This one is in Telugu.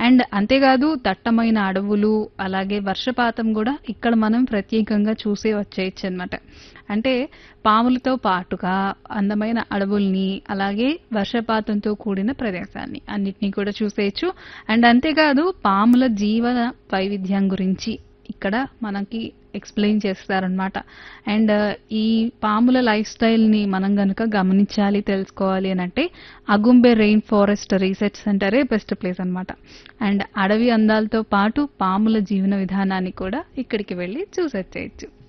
అండ్ అంతేకాదు దట్టమైన అడవులు అలాగే వర్షపాతం కూడా ఇక్కడ మనం ప్రత్యేకంగా చూసే వచ్చేయచ్చు అనమాట అంటే పాములతో పాటుగా అందమైన అడవుల్ని అలాగే వర్షపాతంతో కూడిన ప్రదేశాన్ని అన్నిటినీ కూడా చూసేయచ్చు అండ్ అంతేకాదు పాముల జీవన వైవిధ్యం గురించి ఇక్కడ మనకి ఎక్స్ప్లెయిన్ చేస్తారనమాట అండ్ ఈ పాముల లైఫ్ స్టైల్ని మనం గనుక గమనించాలి తెలుసుకోవాలి అని అంటే అగుంబే రెయిన్ ఫారెస్ట్ రీసెర్చ్ సెంటరే బెస్ట్ ప్లేస్ అనమాట అండ్ అడవి అందాలతో పాటు పాముల జీవన విధానాన్ని కూడా ఇక్కడికి వెళ్ళి చూసొచ్చేయచ్చు